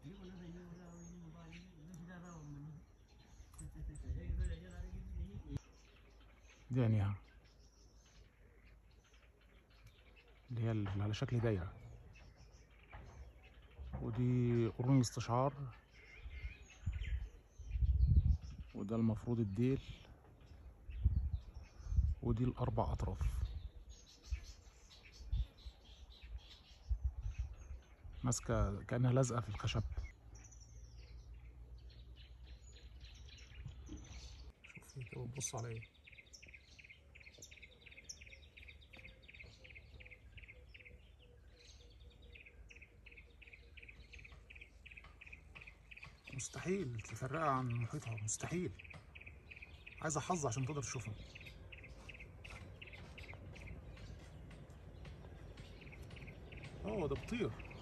دي عينيها اللي هي اللي على شكل دايرة ودي قرون الاستشعار وده المفروض الديل ودي الأربع أطراف ماسكة كأنها لازقة في الخشب شوف انت بتبص على ايه مستحيل تفرقها عن محيطها مستحيل عايزة حظ عشان تقدر تشوفها اه ده بطير